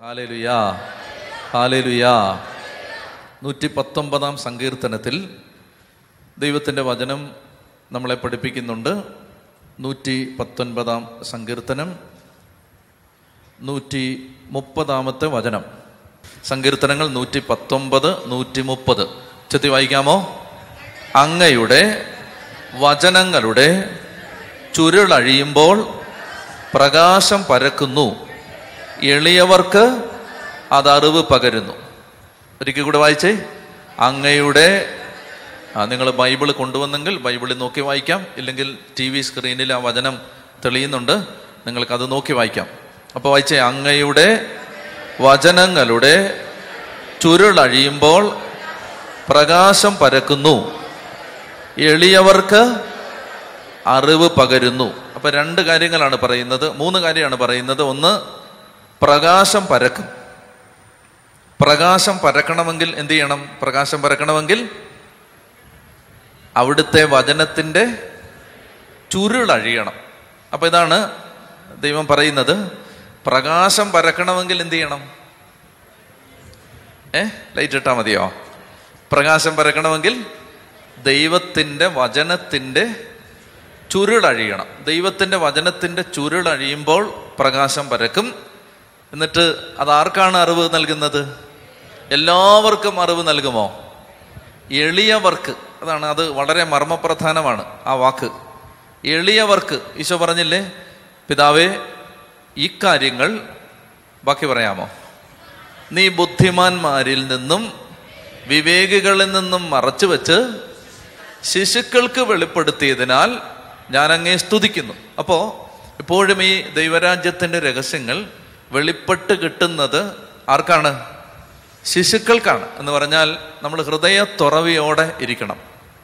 hallelujah hallelujah നൂറ്റി പത്തൊമ്പതാം സങ്കീർത്തനത്തിൽ ദൈവത്തിൻ്റെ വചനം നമ്മളെ പഠിപ്പിക്കുന്നുണ്ട് നൂറ്റി പത്തൊൻപതാം സങ്കീർത്തനം നൂറ്റി മുപ്പതാമത്തെ വചനം സങ്കീർത്തനങ്ങൾ നൂറ്റി പത്തൊമ്പത് നൂറ്റി മുപ്പത് ചെത്തി വായിക്കാമോ അങ്ങയുടെ വചനങ്ങളുടെ ചുരുളഴിയുമ്പോൾ പ്രകാശം പരക്കുന്നു എളിയവർക്ക് അത് അറിവ് പകരുന്നു ഒരിക്കൽ കൂടെ വായിച്ചേ അങ്ങയുടെ ആ നിങ്ങൾ ബൈബിൾ കൊണ്ടുവന്നെങ്കിൽ ബൈബിളിൽ നോക്കി വായിക്കാം ഇല്ലെങ്കിൽ ടി വി സ്ക്രീനിൽ ആ വചനം തെളിയുന്നുണ്ട് നിങ്ങൾക്ക് അത് നോക്കി വായിക്കാം അപ്പോൾ വായിച്ചേ അങ്ങയുടെ വചനങ്ങളുടെ ചുരുളഴിയുമ്പോൾ പ്രകാശം പരക്കുന്നു എളിയവർക്ക് അറിവ് പകരുന്നു അപ്പൊ രണ്ട് കാര്യങ്ങളാണ് പറയുന്നത് മൂന്ന് കാര്യമാണ് പറയുന്നത് ഒന്ന് പ്രകാശം പരക്കും പ്രകാശം പരക്കണമെങ്കിൽ എന്ത് ചെയ്യണം പ്രകാശം പരക്കണമെങ്കിൽ അവിടുത്തെ വചനത്തിന്റെ ചുരുളഴിയണം അപ്പൊ ഇതാണ് ദൈവം പറയുന്നത് പ്രകാശം പരക്കണമെങ്കിൽ എന്ത് ചെയ്യണം ഏ ലൈറ്റ് ഇട്ടാ മതിയോ പ്രകാശം പരക്കണമെങ്കിൽ ദൈവത്തിന്റെ വചനത്തിന്റെ ചുരുളഴിയണം ദൈവത്തിന്റെ വചനത്തിന്റെ ചുരുളഴിയുമ്പോൾ പ്രകാശം പരക്കും എന്നിട്ട് അത് ആർക്കാണ് അറിവ് നൽകുന്നത് എല്ലാവർക്കും അറിവ് നൽകുമോ എളിയവർക്ക് അതാണ് അത് വളരെ മർമ്മപ്രധാനമാണ് ആ വാക്ക് എളിയവർക്ക് ഈശോ പറഞ്ഞില്ലേ പിതാവേ ഈ കാര്യങ്ങൾ ബാക്കി പറയാമോ നീ ബുദ്ധിമാന്മാരിൽ നിന്നും വിവേകികളിൽ നിന്നും മറച്ചു വെച്ച് ശിശുക്കൾക്ക് വെളിപ്പെടുത്തിയതിനാൽ ഞാൻ അങ്ങേ സ്തുതിക്കുന്നു അപ്പോ എപ്പോഴും ഈ ദൈവരാജ്യത്തിന്റെ രഹസ്യങ്ങൾ വെളിപ്പെട്ട് കിട്ടുന്നത് ആർക്കാണ് ശിശുക്കൾക്കാണ് എന്ന് പറഞ്ഞാൽ നമ്മൾ ഹൃദയ തുറവിയോടെ ഇരിക്കണം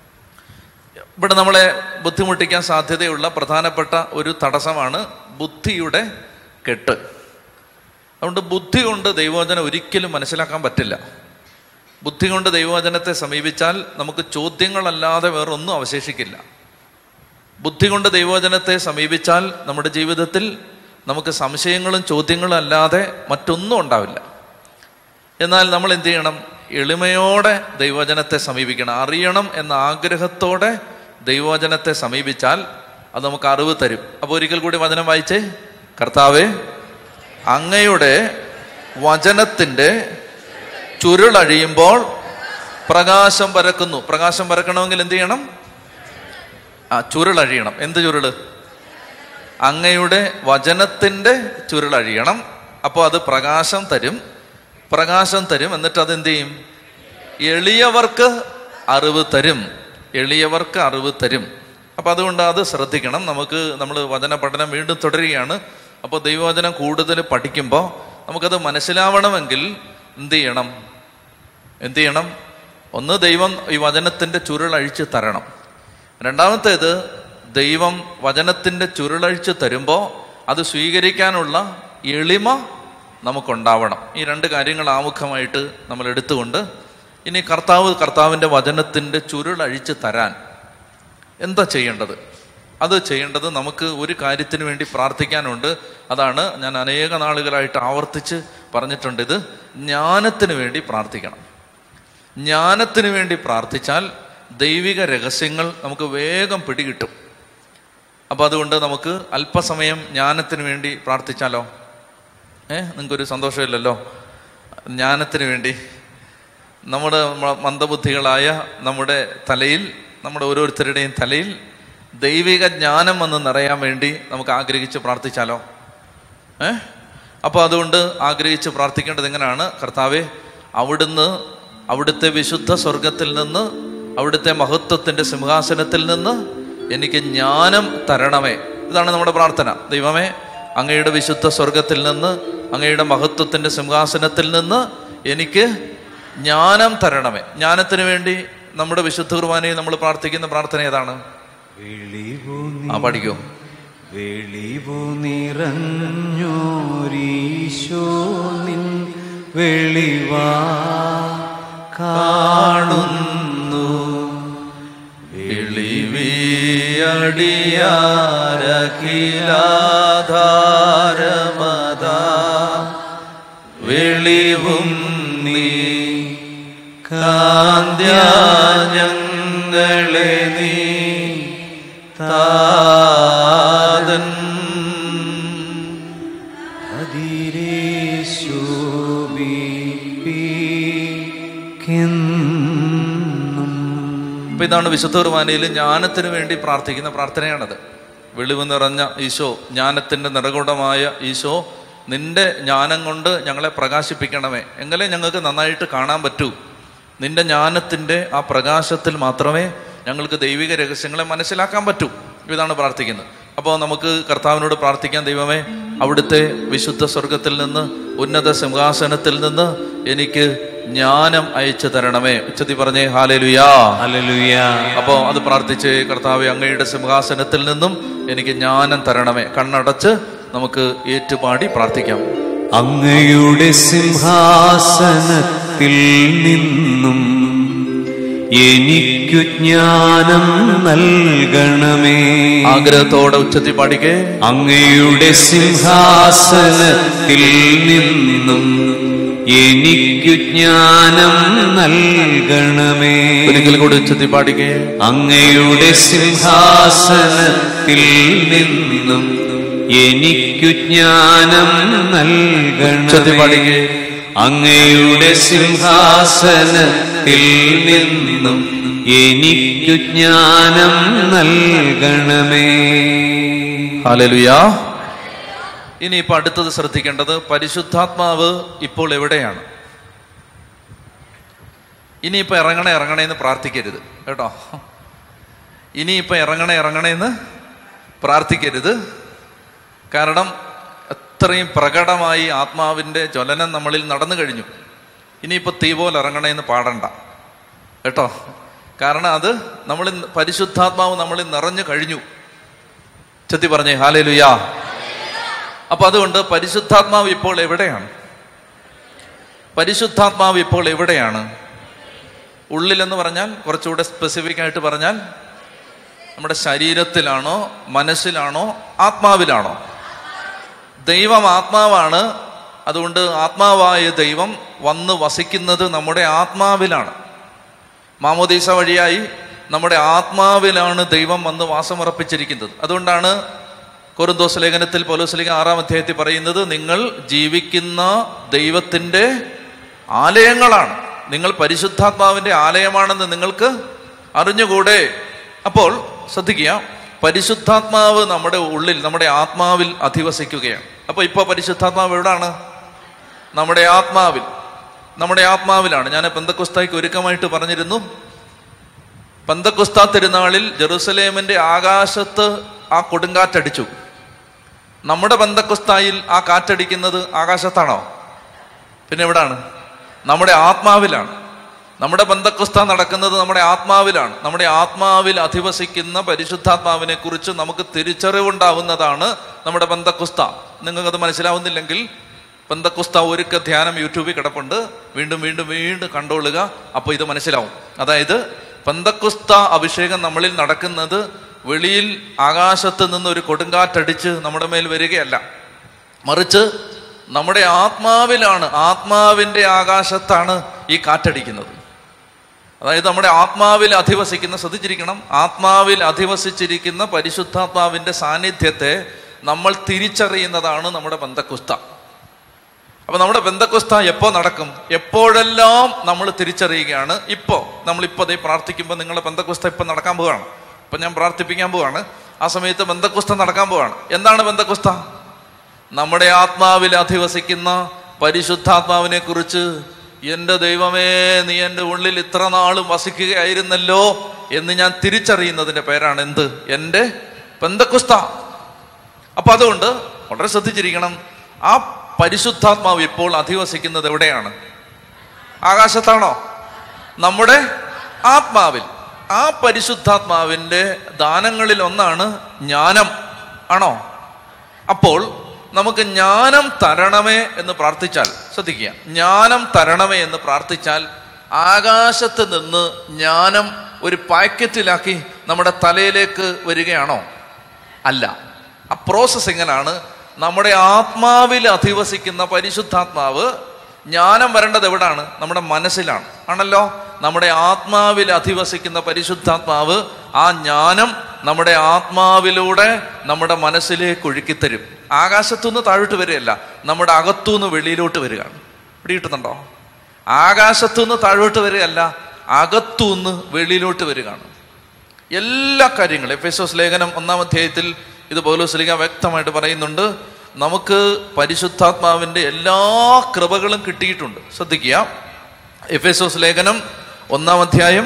ഇവിടെ നമ്മളെ ബുദ്ധിമുട്ടിക്കാൻ സാധ്യതയുള്ള പ്രധാനപ്പെട്ട ഒരു തടസ്സമാണ് ബുദ്ധിയുടെ കെട്ട് അതുകൊണ്ട് ബുദ്ധി കൊണ്ട് ദൈവവചനം ഒരിക്കലും മനസ്സിലാക്കാൻ പറ്റില്ല ബുദ്ധി കൊണ്ട് ദൈവവചനത്തെ സമീപിച്ചാൽ നമുക്ക് ചോദ്യങ്ങളല്ലാതെ വേറൊന്നും അവശേഷിക്കില്ല ബുദ്ധി കൊണ്ട് ദൈവവചനത്തെ സമീപിച്ചാൽ നമ്മുടെ ജീവിതത്തിൽ നമുക്ക് സംശയങ്ങളും ചോദ്യങ്ങളും അല്ലാതെ മറ്റൊന്നും ഉണ്ടാവില്ല എന്നാൽ നമ്മൾ എന്ത് ചെയ്യണം എളിമയോടെ ദൈവവചനത്തെ സമീപിക്കണം അറിയണം എന്ന ആഗ്രഹത്തോടെ ദൈവവചനത്തെ സമീപിച്ചാൽ അത് നമുക്ക് അറിവ് തരും അപ്പോൾ ഒരിക്കൽ കൂടി വചനം വായിച്ചേ കർത്താവേ അങ്ങയുടെ വചനത്തിന്റെ ചുരുളഴിയുമ്പോൾ പ്രകാശം പരക്കുന്നു പ്രകാശം പരക്കണമെങ്കിൽ എന്ത് ചെയ്യണം ആ ചുരുളഴിയണം എന്ത് ചുരുള് അങ്ങയുടെ വചനത്തിന്റെ ചുരുളഴിയണം അപ്പോൾ അത് പ്രകാശം തരും പ്രകാശം തരും എന്നിട്ട് അത് എന്ത് ചെയ്യും എളിയവർക്ക് അറിവ് തരും എളിയവർക്ക് അറിവ് തരും അപ്പൊ അതുകൊണ്ട് അത് ശ്രദ്ധിക്കണം നമുക്ക് നമ്മൾ വചന പഠനം വീണ്ടും തുടരുകയാണ് അപ്പോൾ ദൈവവചനം കൂടുതൽ പഠിക്കുമ്പോൾ നമുക്കത് മനസ്സിലാവണമെങ്കിൽ എന്ത് ചെയ്യണം എന്ത് ചെയ്യണം ഒന്ന് ദൈവം ഈ വചനത്തിന്റെ ചുരുളഴിച്ച് തരണം രണ്ടാമത്തേത് ദൈവം വചനത്തിന്റെ ചുരുളഴിച്ച് തരുമ്പോൾ അത് സ്വീകരിക്കാനുള്ള എളിമ നമുക്കുണ്ടാവണം ഈ രണ്ട് കാര്യങ്ങൾ ആമുഖമായിട്ട് നമ്മൾ എടുത്തുകൊണ്ട് ഇനി കർത്താവ് കർത്താവിൻ്റെ വചനത്തിൻ്റെ ചുരുളഴിച്ച് തരാൻ എന്താ ചെയ്യേണ്ടത് അത് ചെയ്യേണ്ടത് നമുക്ക് ഒരു കാര്യത്തിന് വേണ്ടി പ്രാർത്ഥിക്കാനുണ്ട് അതാണ് ഞാൻ അനേക നാളുകളായിട്ട് ആവർത്തിച്ച് പറഞ്ഞിട്ടുണ്ട് ഇത് ജ്ഞാനത്തിന് വേണ്ടി പ്രാർത്ഥിക്കണം ജ്ഞാനത്തിന് വേണ്ടി പ്രാർത്ഥിച്ചാൽ ദൈവിക രഹസ്യങ്ങൾ നമുക്ക് വേഗം പിടികിട്ടും അപ്പൊ അതുകൊണ്ട് നമുക്ക് അല്പസമയം ജ്ഞാനത്തിന് വേണ്ടി പ്രാർത്ഥിച്ചാലോ ഏ നിങ്ങൾക്കൊരു സന്തോഷമില്ലല്ലോ ജ്ഞാനത്തിന് വേണ്ടി നമ്മുടെ മന്ദബുദ്ധികളായ നമ്മുടെ തലയിൽ നമ്മുടെ ഓരോരുത്തരുടെയും തലയിൽ ദൈവിക ജ്ഞാനം വന്ന് നിറയാൻ വേണ്ടി നമുക്ക് ആഗ്രഹിച്ച് പ്രാർത്ഥിച്ചാലോ ഏ അപ്പോൾ അതുകൊണ്ട് ആഗ്രഹിച്ച് പ്രാർത്ഥിക്കേണ്ടത് എങ്ങനെയാണ് കർത്താവെ അവിടുന്ന് അവിടുത്തെ വിശുദ്ധ സ്വർഗത്തിൽ നിന്ന് അവിടുത്തെ മഹത്വത്തിന്റെ സിംഹാസനത്തിൽ നിന്ന് എനിക്ക് ജ്ഞാനം തരണമേ ഇതാണ് നമ്മുടെ പ്രാർത്ഥന ദൈവമേ അങ്ങയുടെ വിശുദ്ധ സ്വർഗത്തിൽ നിന്ന് അങ്ങയുടെ മഹത്വത്തിന്റെ സിംഹാസനത്തിൽ നിന്ന് എനിക്ക് ജ്ഞാനം തരണമേ ജ്ഞാനത്തിന് വേണ്ടി നമ്മുടെ വിശുദ്ധ കുർബാനയിൽ നമ്മൾ പ്രാർത്ഥിക്കുന്ന പ്രാർത്ഥന ഏതാണ് വെളിവു ആ പഠിക്കോ വെളിവു നിറഞ്ഞോരീശോ നിൻ വെളിവാ കാണുന്നു എളിവിയടിയാരഖിലാധാരമതാ വെളിവും നീ കാന്ത്യ ഞങ്ങളെ നീ താതൻ അതിരേശോഭിപ്പിക്കെന്നും അപ്പൊ ഇതാണ് വിശുദ്ധ കുർബാനയിൽ ജ്ഞാനത്തിന് വേണ്ടി പ്രാർത്ഥിക്കുന്ന പ്രാർത്ഥനയാണത് വെളിവ് നിറഞ്ഞ ഈശോ ജ്ഞാനത്തിന്റെ നിറകുടമായ ഈശോ നിന്റെ ജ്ഞാനം കൊണ്ട് ഞങ്ങളെ പ്രകാശിപ്പിക്കണമേ എങ്കിലേ ഞങ്ങൾക്ക് നന്നായിട്ട് കാണാൻ പറ്റൂ നിന്റെ ജ്ഞാനത്തിന്റെ ആ പ്രകാശത്തിൽ മാത്രമേ ഞങ്ങൾക്ക് ദൈവിക രഹസ്യങ്ങളെ മനസ്സിലാക്കാൻ പറ്റൂ ഇതാണ് പ്രാർത്ഥിക്കുന്നത് അപ്പോൾ നമുക്ക് കർത്താവിനോട് പ്രാർത്ഥിക്കാൻ ദൈവമേ അവിടുത്തെ വിശുദ്ധ സ്വർഗത്തിൽ നിന്ന് ഉന്നത സിംഹാസനത്തിൽ നിന്ന് എനിക്ക് ജ്ഞാനം അയച്ചു തരണമേ ഉച്ചത്തി പറഞ്ഞേ ഹാലേലുയാ ഹല്ലേലൂയ അപ്പോ അത് പ്രാർത്ഥിച്ച് കർത്താവ് അങ്ങയുടെ സിംഹാസനത്തിൽ നിന്നും എനിക്ക് ജ്ഞാനം തരണമേ കണ്ണടച്ച് നമുക്ക് ഏറ്റുപാടി പ്രാർത്ഥിക്കാം അങ്ങയുടെ സിംഹാസനത്തിൽ നിന്നും എനിക്കു ജ്ഞാനം നൽകണമേ ആഗ്രഹത്തോടെ ഉച്ചത്തി പാടിക്കേ അങ്ങയുടെ സിംഹാസനത്തിൽ നിന്നും എനിക്കു ജ്ഞാനം നൽകണമേ ഒരിക്കൽ കൂടി ഉച്ചത്തി പാടിക്കേ അങ്ങയുടെ സിംഹാസനത്തിൽ നിന്നും എനിക്കു ജ്ഞാനം ഉച്ചത്തി നൽകണമേ പാടിക്കേ അങ്ങയുടെ സിംഹാസനത്തിൽ നിന്നും എനിക്കു ജ്ഞാനം നൽകണമേ ഹാലലുയാ ഇനി ഇപ്പൊ അടുത്തത് ശ്രദ്ധിക്കേണ്ടത് പരിശുദ്ധാത്മാവ് ഇപ്പോൾ എവിടെയാണ് ഇനിയിപ്പോ ഇറങ്ങണേ ഇറങ്ങണേ എന്ന് പ്രാർത്ഥിക്കരുത് കേട്ടോ ഇനിയിപ്പോ ഇറങ്ങണേ ഇറങ്ങണേ എന്ന് പ്രാർത്ഥിക്കരുത് കാരണം അത്രയും പ്രകടമായി ആത്മാവിന്റെ ജ്വലനം നമ്മളിൽ നടന്നു കഴിഞ്ഞു ഇനിയിപ്പോ തീ പോലെ ഇറങ്ങണേ എന്ന് പാടണ്ട കേട്ടോ കാരണം അത് നമ്മൾ പരിശുദ്ധാത്മാവ് നമ്മളിൽ നിറഞ്ഞു കഴിഞ്ഞു ചെത്തി പറഞ്ഞേ ഹാലേലുയാ അപ്പൊ അതുകൊണ്ട് പരിശുദ്ധാത്മാവ് ഇപ്പോൾ എവിടെയാണ് പരിശുദ്ധാത്മാവ് ഇപ്പോൾ എവിടെയാണ് ഉള്ളിലെന്ന് പറഞ്ഞാൽ കുറച്ചുകൂടെ സ്പെസിഫിക് ആയിട്ട് പറഞ്ഞാൽ നമ്മുടെ ശരീരത്തിലാണോ മനസ്സിലാണോ ആത്മാവിലാണോ ദൈവം ആത്മാവാണ് അതുകൊണ്ട് ആത്മാവായ ദൈവം വന്ന് വസിക്കുന്നത് നമ്മുടെ ആത്മാവിലാണ് മാമോദീസ വഴിയായി നമ്മുടെ ആത്മാവിലാണ് ദൈവം വന്ന് വാസമുറപ്പിച്ചിരിക്കുന്നത് അതുകൊണ്ടാണ് കൊറിന്തോസ് ലേഖനത്തിൽ പോലോസ്ലിക ആറാം അധ്യായത്തിൽ പറയുന്നത് നിങ്ങൾ ജീവിക്കുന്ന ദൈവത്തിന്റെ ആലയങ്ങളാണ് നിങ്ങൾ പരിശുദ്ധാത്മാവിന്റെ ആലയമാണെന്ന് നിങ്ങൾക്ക് അറിഞ്ഞുകൂടെ അപ്പോൾ ശ്രദ്ധിക്കുക പരിശുദ്ധാത്മാവ് നമ്മുടെ ഉള്ളിൽ നമ്മുടെ ആത്മാവിൽ അധിവസിക്കുകയാണ് അപ്പൊ ഇപ്പൊ പരിശുദ്ധാത്മാവ് എവിടാണ് നമ്മുടെ ആത്മാവിൽ നമ്മുടെ ആത്മാവിലാണ് ഞാൻ പെന്തക്കുസ്തായ്ക്ക് ഒരുക്കമായിട്ട് പറഞ്ഞിരുന്നു പന്തക്കുസ്ത തിരുനാളിൽ ജെറുസലേമിന്റെ ആകാശത്ത് ആ കൊടുങ്കാറ്റടിച്ചു നമ്മുടെ പന്തക്കുസ്തായിൽ ആ കാറ്റടിക്കുന്നത് ആകാശത്താണോ പിന്നെ എവിടാണ് നമ്മുടെ ആത്മാവിലാണ് നമ്മുടെ ബന്ധക്കുസ്ത നടക്കുന്നത് നമ്മുടെ ആത്മാവിലാണ് നമ്മുടെ ആത്മാവിൽ അധിവസിക്കുന്ന പരിശുദ്ധാത്മാവിനെ കുറിച്ച് നമുക്ക് തിരിച്ചറിവുണ്ടാവുന്നതാണ് നമ്മുടെ ബന്ധക്കുസ്ത നിങ്ങൾക്കത് മനസ്സിലാവുന്നില്ലെങ്കിൽ ബന്ധക്കുസ്ത ഒരുക്ക ധ്യാനം യൂട്യൂബിൽ കിടപ്പുണ്ട് വീണ്ടും വീണ്ടും വീണ്ടും കണ്ടോളുക അപ്പോൾ ഇത് മനസ്സിലാവും അതായത് പന്തക്കുസ്ത അഭിഷേകം നമ്മളിൽ നടക്കുന്നത് വെളിയിൽ ആകാശത്ത് നിന്ന് ഒരു കൊടുങ്കാറ്റടിച്ച് നമ്മുടെ മേൽ വരികയല്ല മറിച്ച് നമ്മുടെ ആത്മാവിലാണ് ആത്മാവിന്റെ ആകാശത്താണ് ഈ കാറ്റടിക്കുന്നത് അതായത് നമ്മുടെ ആത്മാവിൽ അധിവസിക്കുന്ന ശ്രദ്ധിച്ചിരിക്കണം ആത്മാവിൽ അധിവസിച്ചിരിക്കുന്ന പരിശുദ്ധാത്മാവിന്റെ സാന്നിധ്യത്തെ നമ്മൾ തിരിച്ചറിയുന്നതാണ് നമ്മുടെ ബന്ധക്കുസ്ത അപ്പൊ നമ്മുടെ ബന്ധക്കുസ്ത എപ്പോ നടക്കും എപ്പോഴെല്ലാം നമ്മൾ തിരിച്ചറിയുകയാണ് ഇപ്പോ നമ്മൾ ഇപ്പൊ ദേ പ്രാർത്ഥിക്കുമ്പോൾ നിങ്ങളുടെ ബന്ധക്കുസ്ത ഇപ്പൊ നടക്കാൻ പോവാണ് ഇപ്പൊ ഞാൻ പ്രാർത്ഥിപ്പിക്കാൻ പോവാണ് ആ സമയത്ത് ബന്ധക്കുസ്ത നടക്കാൻ പോവാണ് എന്താണ് ബന്ധക്കുസ്ത നമ്മുടെ ആത്മാവിൽ അധിവസിക്കുന്ന പരിശുദ്ധാത്മാവിനെ കുറിച്ച് എൻ്റെ ദൈവമേ നീ എൻ്റെ ഉള്ളിൽ ഇത്ര നാളും വസിക്കുകയായിരുന്നല്ലോ എന്ന് ഞാൻ തിരിച്ചറിയുന്നതിൻ്റെ പേരാണ് എന്ത് എൻ്റെ പെന്തക്കുസ്ത അപ്പൊ അതുകൊണ്ട് വളരെ ശ്രദ്ധിച്ചിരിക്കണം ആ പരിശുദ്ധാത്മാവ് ഇപ്പോൾ അധിവസിക്കുന്നത് എവിടെയാണ് ആകാശത്താണോ നമ്മുടെ ആത്മാവിൽ ആ പരിശുദ്ധാത്മാവിൻ്റെ ദാനങ്ങളിൽ ഒന്നാണ് ജ്ഞാനം ആണോ അപ്പോൾ നമുക്ക് ജ്ഞാനം തരണമേ എന്ന് പ്രാർത്ഥിച്ചാൽ ശ്രദ്ധിക്കുക ജ്ഞാനം തരണമേ എന്ന് പ്രാർത്ഥിച്ചാൽ ആകാശത്ത് നിന്ന് ജ്ഞാനം ഒരു പാക്കറ്റിലാക്കി നമ്മുടെ തലയിലേക്ക് വരികയാണോ അല്ല ആ പ്രോസസ് എങ്ങനെയാണ് നമ്മുടെ ആത്മാവിൽ അധിവസിക്കുന്ന പരിശുദ്ധാത്മാവ് ജ്ഞാനം വരേണ്ടത് എവിടാണ് നമ്മുടെ മനസ്സിലാണ് ആണല്ലോ നമ്മുടെ ആത്മാവിൽ അധിവസിക്കുന്ന പരിശുദ്ധാത്മാവ് ആ ജ്ഞാനം നമ്മുടെ ആത്മാവിലൂടെ നമ്മുടെ മനസ്സിലേക്ക് ഒഴുക്കിത്തരും ആകാശത്തുനിന്ന് താഴോട്ട് വരികയല്ല നമ്മുടെ അകത്തുനിന്ന് വെളിയിലോട്ട് വരികയാണ് പിടികിട്ടുന്നുണ്ടോ ആകാശത്തുനിന്ന് താഴോട്ട് വരികയല്ല അകത്തുനിന്ന് വെളിയിലോട്ട് വരികയാണ് എല്ലാ കാര്യങ്ങളും എഫ് എസ് ലേഖനം ഒന്നാം അധ്യായത്തിൽ ഇത് പൗലോസ്ലിക വ്യക്തമായിട്ട് പറയുന്നുണ്ട് നമുക്ക് പരിശുദ്ധാത്മാവിന്റെ എല്ലാ കൃപകളും കിട്ടിയിട്ടുണ്ട് ശ്രദ്ധിക്കുക എഫ് എസ് ലേഖനം ഒന്നാം അധ്യായം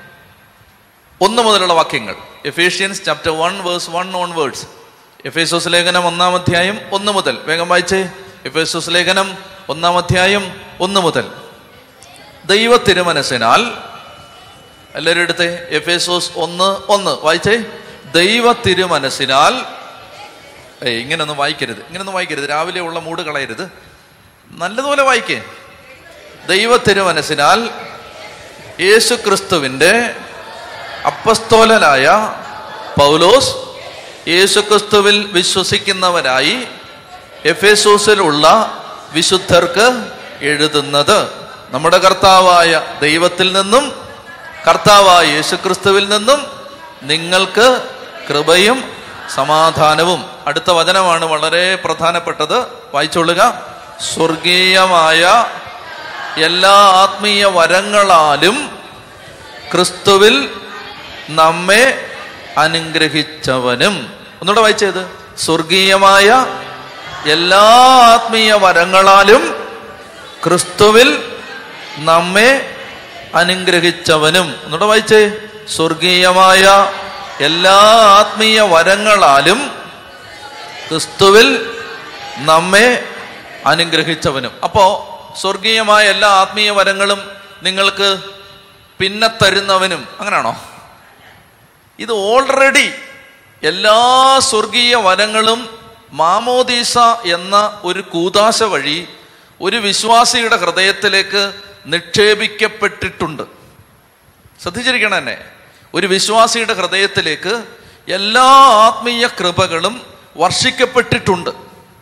ഒന്ന് മുതലുള്ള വാക്യങ്ങൾ Ephesians chapter one verse one ഓൺ വേർഡ്സ് എഫേസോസ് ലേഖനം ഒന്നാം അധ്യായം ഒന്ന് മുതൽ വേഗം വായിച്ചേ എഫേസോസ് ലേഖനം ഒന്നാം അധ്യായം ഒന്ന് മുതൽ ദൈവ തിരുമനസ്സിനാൽ എല്ലാവരും എടുത്തേ എഫേസോസ് ഒന്ന് ഒന്ന് വായിച്ചേ ദൈവ തിരുമനസ്സിനാൽ ഏയ് ഇങ്ങനൊന്നും വായിക്കരുത് ഇങ്ങനൊന്നും വായിക്കരുത് രാവിലെ ഉള്ള മൂട് കളയരുത് നല്ലതുപോലെ വായിക്കേ ദൈവ തിരുമനസ്സിനാൽ യേശു ക്രിസ്തുവിൻ്റെ അപ്പസ്തോലനായ പൗലോസ് യേശുക്രിസ്തുവിൽ വിശ്വസിക്കുന്നവരായി എഫേസോസിലുള്ള വിശുദ്ധർക്ക് എഴുതുന്നത് നമ്മുടെ കർത്താവായ ദൈവത്തിൽ നിന്നും കർത്താവായ യേശുക്രിസ്തുവിൽ നിന്നും നിങ്ങൾക്ക് കൃപയും സമാധാനവും അടുത്ത വചനമാണ് വളരെ പ്രധാനപ്പെട്ടത് വായിച്ചോളുക സ്വർഗീയമായ എല്ലാ ആത്മീയ വരങ്ങളാലും ക്രിസ്തുവിൽ നമ്മെ അനുഗ്രഹിച്ചവനും ഒന്നുകൂടെ വായിച്ചത് സ്വർഗീയമായ എല്ലാ ആത്മീയ വരങ്ങളാലും ക്രിസ്തുവിൽ നമ്മെ അനുഗ്രഹിച്ചവനും ഒന്നുകൂടെ വായിച്ചേ സ്വർഗീയമായ എല്ലാ ആത്മീയ വരങ്ങളാലും ക്രിസ്തുവിൽ നമ്മെ അനുഗ്രഹിച്ചവനും അപ്പോ സ്വർഗീയമായ എല്ലാ ആത്മീയ വരങ്ങളും നിങ്ങൾക്ക് പിന്നെ തരുന്നവനും അങ്ങനാണോ ഇത് ഓൾറെഡി എല്ലാ സ്വർഗീയ വരങ്ങളും മാമോദീസ എന്ന ഒരു കൂതാശ വഴി ഒരു വിശ്വാസിയുടെ ഹൃദയത്തിലേക്ക് നിക്ഷേപിക്കപ്പെട്ടിട്ടുണ്ട് ശ്രദ്ധിച്ചിരിക്കണം തന്നെ ഒരു വിശ്വാസിയുടെ ഹൃദയത്തിലേക്ക് എല്ലാ ആത്മീയ കൃപകളും വർഷിക്കപ്പെട്ടിട്ടുണ്ട്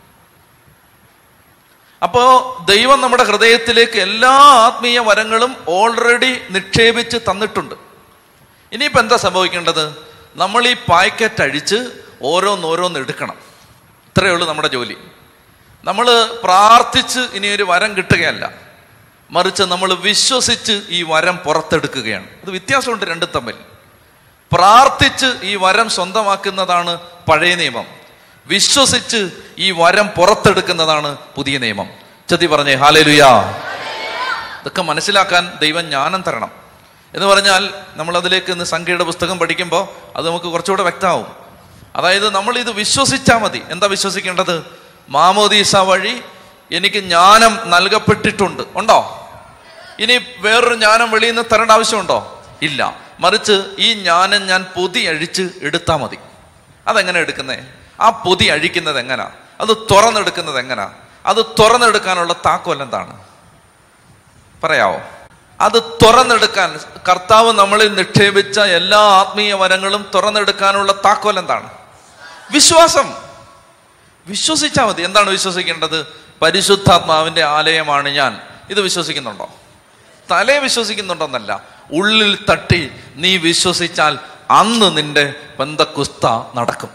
അപ്പോ ദൈവം നമ്മുടെ ഹൃദയത്തിലേക്ക് എല്ലാ ആത്മീയ വരങ്ങളും ഓൾറെഡി നിക്ഷേപിച്ച് തന്നിട്ടുണ്ട് ഇനിയിപ്പോൾ എന്താ സംഭവിക്കേണ്ടത് നമ്മൾ ഈ പാക്കറ്റ് അഴിച്ച് ഓരോന്നോരോന്ന് എടുക്കണം ഇത്രയേ ഉള്ളൂ നമ്മുടെ ജോലി നമ്മൾ പ്രാർത്ഥിച്ച് ഇനി ഒരു വരം കിട്ടുകയല്ല മറിച്ച് നമ്മൾ വിശ്വസിച്ച് ഈ വരം പുറത്തെടുക്കുകയാണ് അത് വ്യത്യാസമുണ്ട് രണ്ടും തമ്മിൽ പ്രാർത്ഥിച്ച് ഈ വരം സ്വന്തമാക്കുന്നതാണ് പഴയ നിയമം വിശ്വസിച്ച് ഈ വരം പുറത്തെടുക്കുന്നതാണ് പുതിയ നിയമം ചതി പറഞ്ഞേ ഹാലേലുയാ ഇതൊക്കെ മനസ്സിലാക്കാൻ ദൈവം ജ്ഞാനം തരണം എന്ന് പറഞ്ഞാൽ നമ്മൾ അതിലേക്ക് ഇന്ന് സംഖ്യയുടെ പുസ്തകം പഠിക്കുമ്പോൾ അത് നമുക്ക് കുറച്ചുകൂടെ വ്യക്തമാവും അതായത് നമ്മൾ ഇത് വിശ്വസിച്ചാൽ മതി എന്താ വിശ്വസിക്കേണ്ടത് മാമോദീസ വഴി എനിക്ക് ജ്ഞാനം നൽകപ്പെട്ടിട്ടുണ്ട് ഉണ്ടോ ഇനി വേറൊരു ജ്ഞാനം വെളിയിൽ നിന്ന് തരേണ്ട ആവശ്യമുണ്ടോ ഇല്ല മറിച്ച് ഈ ജ്ഞാനം ഞാൻ പൊതി അഴിച്ച് എടുത്താൽ മതി അതെങ്ങനെ എടുക്കുന്നേ ആ പൊതി അഴിക്കുന്നത് എങ്ങനാ അത് തുറന്നെടുക്കുന്നത് എങ്ങനാ അത് തുറന്നെടുക്കാനുള്ള താക്കോൽ എന്താണ് പറയാവോ അത് തുറന്നെടുക്കാൻ കർത്താവ് നമ്മളിൽ നിക്ഷേപിച്ച എല്ലാ ആത്മീയ വരങ്ങളും തുറന്നെടുക്കാനുള്ള താക്കോൽ എന്താണ് വിശ്വാസം വിശ്വസിച്ചാൽ മതി എന്താണ് വിശ്വസിക്കേണ്ടത് പരിശുദ്ധാത്മാവിന്റെ ആലയമാണ് ഞാൻ ഇത് വിശ്വസിക്കുന്നുണ്ടോ തലേ വിശ്വസിക്കുന്നുണ്ടോന്നല്ല ഉള്ളിൽ തട്ടി നീ വിശ്വസിച്ചാൽ അന്ന് നിന്റെ ബന്ധക്കുസ്ത നടക്കും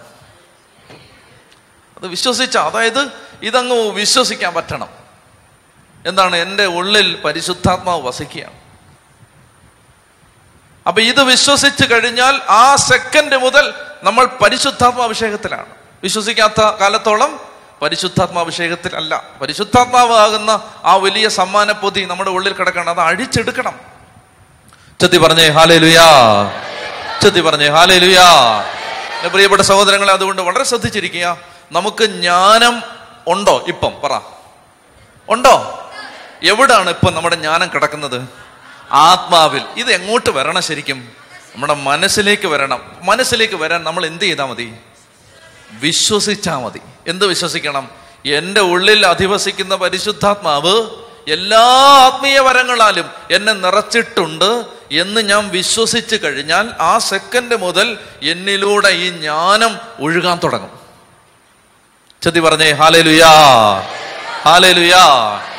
അത് വിശ്വസിച്ച അതായത് ഇതങ്ങ് വിശ്വസിക്കാൻ പറ്റണം എന്താണ് എൻ്റെ ഉള്ളിൽ പരിശുദ്ധാത്മാവ് വസിക്കുകയാണ് അപ്പൊ ഇത് വിശ്വസിച്ച് കഴിഞ്ഞാൽ ആ സെക്കൻഡ് മുതൽ നമ്മൾ പരിശുദ്ധാത്മാഭിഷേകത്തിലാണ് വിശ്വസിക്കാത്ത കാലത്തോളം പരിശുദ്ധാത്മാഭിഷേകത്തിലല്ല പരിശുദ്ധാത്മാവാകുന്ന ആ വലിയ സമ്മാന പൊതി നമ്മുടെ ഉള്ളിൽ കിടക്കണം അത് അഴിച്ചെടുക്കണം ചെത്തി പറഞ്ഞേ ഹാലേ ലുയാ ചെത്തി പറഞ്ഞേ ഹാലേ ലുയാ എന്റെ പ്രിയപ്പെട്ട സഹോദരങ്ങളെ അതുകൊണ്ട് വളരെ ശ്രദ്ധിച്ചിരിക്കുക നമുക്ക് ജ്ഞാനം ഉണ്ടോ ഇപ്പം പറ ഉണ്ടോ എവിടാണ് ഇപ്പൊ നമ്മുടെ ജ്ഞാനം കിടക്കുന്നത് ആത്മാവിൽ ഇത് എങ്ങോട്ട് വരണം ശരിക്കും നമ്മുടെ മനസ്സിലേക്ക് വരണം മനസ്സിലേക്ക് വരാൻ നമ്മൾ എന്ത് ചെയ്താൽ മതി വിശ്വസിച്ചാൽ മതി എന്ത് വിശ്വസിക്കണം എൻ്റെ ഉള്ളിൽ അധിവസിക്കുന്ന പരിശുദ്ധാത്മാവ് എല്ലാ ആത്മീയ വരങ്ങളാലും എന്നെ നിറച്ചിട്ടുണ്ട് എന്ന് ഞാൻ വിശ്വസിച്ച് കഴിഞ്ഞാൽ ആ സെക്കൻഡ് മുതൽ എന്നിലൂടെ ഈ ജ്ഞാനം ഒഴുകാൻ തുടങ്ങും ചെത്തി പറഞ്ഞേ ഹാലേ ലുയാ ഹാലേ ലുയാ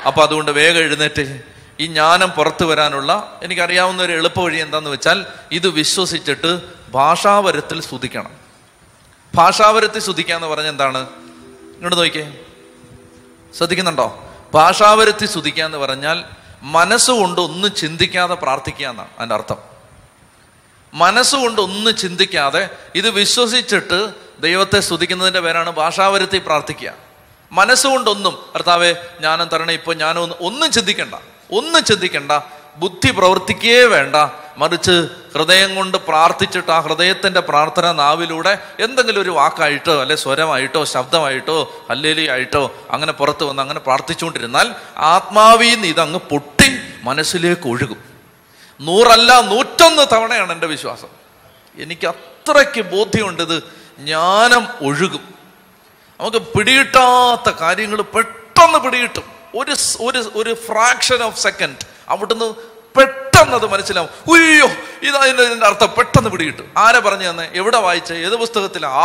അപ്പൊ അതുകൊണ്ട് വേഗം എഴുന്നേറ്റ് ഈ ജ്ഞാനം പുറത്തു വരാനുള്ള എനിക്കറിയാവുന്ന ഒരു എളുപ്പ വഴി എന്താന്ന് വെച്ചാൽ ഇത് വിശ്വസിച്ചിട്ട് ഭാഷാവരത്തിൽ സ്തുതിക്കണം ഭാഷാവരത്തിൽ സ്തുതിക്കുക എന്ന് പറഞ്ഞ എന്താണ് ഇങ്ങോട്ട് നോക്കിയേ ശ്രദ്ധിക്കുന്നുണ്ടോ ഭാഷാവരത്തിൽ സ്തുതിക്കുക എന്ന് പറഞ്ഞാൽ മനസ്സുകൊണ്ട് ഒന്നും ചിന്തിക്കാതെ പ്രാർത്ഥിക്കുക എന്നാണ് അതിൻ്റെ അർത്ഥം മനസ്സുകൊണ്ട് ഒന്നും ചിന്തിക്കാതെ ഇത് വിശ്വസിച്ചിട്ട് ദൈവത്തെ സ്തുതിക്കുന്നതിന്റെ പേരാണ് ഭാഷാവരത്തി പ്രാർത്ഥിക്കുക മനസ്സുകൊണ്ടൊന്നും കർത്താവെ ജ്ഞാനം തരണേ ഇപ്പൊ ഞാനും ഒന്നും ഒന്നും ചിന്തിക്കണ്ട ഒന്നും ചിന്തിക്കണ്ട ബുദ്ധി പ്രവർത്തിക്കേ വേണ്ട മറിച്ച് ഹൃദയം കൊണ്ട് പ്രാർത്ഥിച്ചിട്ട് ആ ഹൃദയത്തിന്റെ പ്രാർത്ഥന നാവിലൂടെ എന്തെങ്കിലും ഒരു വാക്കായിട്ടോ അല്ലെ സ്വരമായിട്ടോ ശബ്ദമായിട്ടോ ഹല്ലേലി ആയിട്ടോ അങ്ങനെ പുറത്ത് വന്ന് അങ്ങനെ പ്രാർത്ഥിച്ചുകൊണ്ടിരുന്നാൽ ആത്മാവീന്ന് ഇതങ്ങ് പൊട്ടി മനസ്സിലേക്ക് ഒഴുകും നൂറല്ല നൂറ്റൊന്ന് തവണയാണ് എൻ്റെ വിശ്വാസം എനിക്ക് അത്രയ്ക്ക് ബോധ്യമുണ്ട് ഇത് ജ്ഞാനം ഒഴുകും നമുക്ക് പിടികിട്ടാത്ത കാര്യങ്ങൾ പെട്ടെന്ന് പിടികിട്ടും ഒരു സ്- ഒരു ഒരു ഫ്രാക്ഷൻ ഓഫ് സെക്കൻഡ് അവിടുന്ന് പെട്ടെന്ന് അത് മനസ്സിലാവും ഉയ്യോ ഇതതിൻ്റെ ഇതിൻ്റെ അർത്ഥം പെട്ടെന്ന് പിടികിട്ടും ആരെ പറഞ്ഞു തന്നെ എവിടെ വായിച്ച ഏത് പുസ്തകത്തിലാ ആ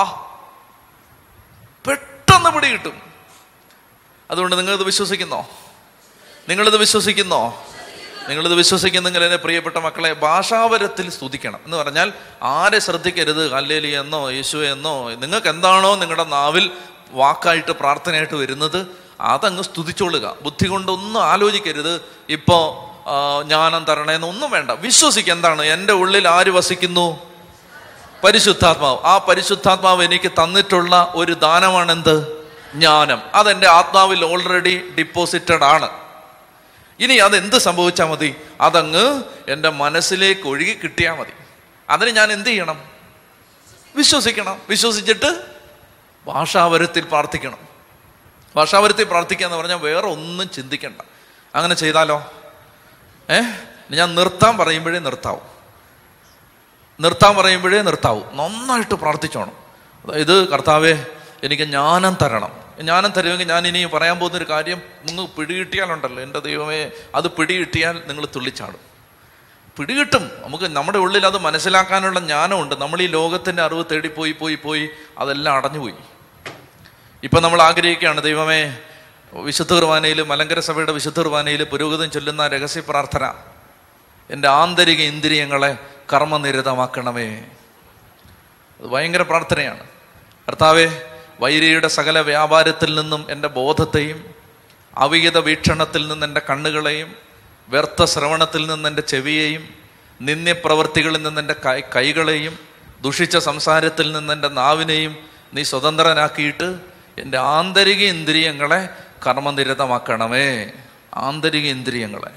പെട്ടെന്ന് പിടികിട്ടും അതുകൊണ്ട് നിങ്ങളിത് വിശ്വസിക്കുന്നോ നിങ്ങളിത് വിശ്വസിക്കുന്നോ നിങ്ങളിത് വിശ്വസിക്കുന്നെങ്കിൽ എന്നെ പ്രിയപ്പെട്ട മക്കളെ ഭാഷാവരത്തിൽ സ്തുതിക്കണം എന്ന് പറഞ്ഞാൽ ആരെ ശ്രദ്ധിക്കരുത് കല്ലേലി എന്നോ യേശു എന്നോ നിങ്ങൾക്ക് എന്താണോ നിങ്ങളുടെ നാവിൽ വാക്കായിട്ട് പ്രാർത്ഥനയായിട്ട് വരുന്നത് അതങ്ങ് സ്തുതിച്ചോളുക ബുദ്ധി കൊണ്ടൊന്നും ആലോചിക്കരുത് ഇപ്പോൾ ജ്ഞാനം തരണേന്ന് ഒന്നും വേണ്ട വിശ്വസിക്കുക എന്താണ് എൻ്റെ ഉള്ളിൽ ആര് വസിക്കുന്നു പരിശുദ്ധാത്മാവ് ആ പരിശുദ്ധാത്മാവ് എനിക്ക് തന്നിട്ടുള്ള ഒരു ദാനമാണ് എന്ത് ജ്ഞാനം അതെന്റെ ആത്മാവിൽ ഓൾറെഡി ഡിപ്പോസിറ്റഡ് ആണ് ഇനി അത് എന്ത് സംഭവിച്ചാൽ മതി അതങ്ങ് എൻ്റെ മനസ്സിലേക്ക് ഒഴുകി കിട്ടിയാൽ മതി അതിന് ഞാൻ എന്ത് ചെയ്യണം വിശ്വസിക്കണം വിശ്വസിച്ചിട്ട് ഭാഷാവരത്തിൽ പ്രാർത്ഥിക്കണം ഭാഷാവരത്തിൽ പ്രാർത്ഥിക്കുക എന്ന് പറഞ്ഞാൽ വേറെ ഒന്നും ചിന്തിക്കണ്ട അങ്ങനെ ചെയ്താലോ ഏ ഞാൻ നിർത്താൻ പറയുമ്പോഴേ നിർത്താവും നിർത്താൻ പറയുമ്പോഴേ നിർത്താവൂ നന്നായിട്ട് പ്രാർത്ഥിച്ചോണം അതായത് കർത്താവെ എനിക്ക് ജ്ഞാനം തരണം ജ്ഞാനം തരുമെങ്കിൽ ഞാൻ ഇനി പറയാൻ പോകുന്ന ഒരു കാര്യം നിങ്ങൾ പിടികിട്ടിയാലുണ്ടല്ലോ എൻ്റെ ദൈവമേ അത് പിടികിട്ടിയാൽ നിങ്ങൾ തുള്ളിച്ചാടും പിടികിട്ടും നമുക്ക് നമ്മുടെ ഉള്ളിൽ അത് മനസ്സിലാക്കാനുള്ള ജ്ഞാനമുണ്ട് നമ്മൾ ഈ ലോകത്തിൻ്റെ അറിവ് തേടി പോയി പോയി പോയി അതെല്ലാം അടഞ്ഞുപോയി ഇപ്പം നമ്മൾ ആഗ്രഹിക്കുകയാണ് ദൈവമേ വിശുദ്ധ കുർബാനയിൽ മലങ്കര സഭയുടെ വിശുദ്ധ കുർബാനയിൽ പുരോഗതം ചൊല്ലുന്ന രഹസ്യ പ്രാർത്ഥന എൻ്റെ ആന്തരിക ഇന്ദ്രിയങ്ങളെ കർമ്മനിരതമാക്കണമേ അത് ഭയങ്കര പ്രാർത്ഥനയാണ് കർത്താവെ വൈരിയുടെ സകല വ്യാപാരത്തിൽ നിന്നും എൻ്റെ ബോധത്തെയും അവിഹിത വീക്ഷണത്തിൽ നിന്ന് എൻ്റെ കണ്ണുകളെയും വ്യർത്ഥ ശ്രവണത്തിൽ നിന്ന് എൻ്റെ ചെവിയെയും നിന്ദ്യപ്രവൃത്തികളിൽ നിന്ന് എൻ്റെ കൈ കൈകളെയും ദുഷിച്ച സംസാരത്തിൽ നിന്ന് എൻ്റെ നാവിനെയും നീ സ്വതന്ത്രനാക്കിയിട്ട് എൻ്റെ ആന്തരിക ഇന്ദ്രിയങ്ങളെ കർമ്മനിരതമാക്കണമേ ആന്തരിക ഇന്ദ്രിയങ്ങളെ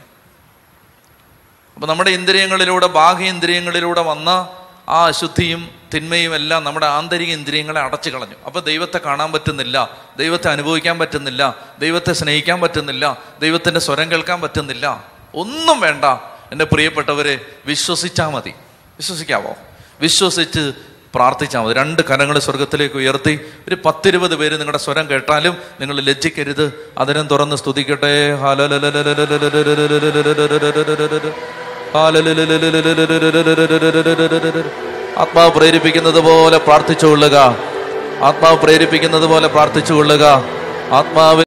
അപ്പൊ നമ്മുടെ ഇന്ദ്രിയങ്ങളിലൂടെ ബാഹ്യ ഇന്ദ്രിയങ്ങളിലൂടെ വന്ന ആ അശുദ്ധിയും തിന്മയും എല്ലാം നമ്മുടെ ആന്തരിക ഇന്ദ്രിയങ്ങളെ അടച്ചു കളഞ്ഞു അപ്പൊ ദൈവത്തെ കാണാൻ പറ്റുന്നില്ല ദൈവത്തെ അനുഭവിക്കാൻ പറ്റുന്നില്ല ദൈവത്തെ സ്നേഹിക്കാൻ പറ്റുന്നില്ല ദൈവത്തിന്റെ സ്വരം കേൾക്കാൻ പറ്റുന്നില്ല ഒന്നും വേണ്ട എൻ്റെ പ്രിയപ്പെട്ടവരെ വിശ്വസിച്ചാൽ മതി വിശ്വസിക്കാവോ വിശ്വസിച്ച് പ്രാർത്ഥിച്ചാൽ മതി രണ്ട് കരങ്ങൾ സ്വർഗത്തിലേക്ക് ഉയർത്തി ഒരു പത്തിരുപത് പേര് നിങ്ങളുടെ സ്വരം കേട്ടാലും നിങ്ങൾ ലജ്ജിക്കരുത് അതിനും തുറന്ന് സ്തുതിക്കട്ടെ ആത്മാവ് പ്രേരിപ്പിക്കുന്നത് പോലെ പ്രാർത്ഥിച്ചുകൊള്ളുക ആത്മാവ് പ്രേരിപ്പിക്കുന്നത് പോലെ പ്രാർത്ഥിച്ചുകൊള്ളുക ആത്മാവ്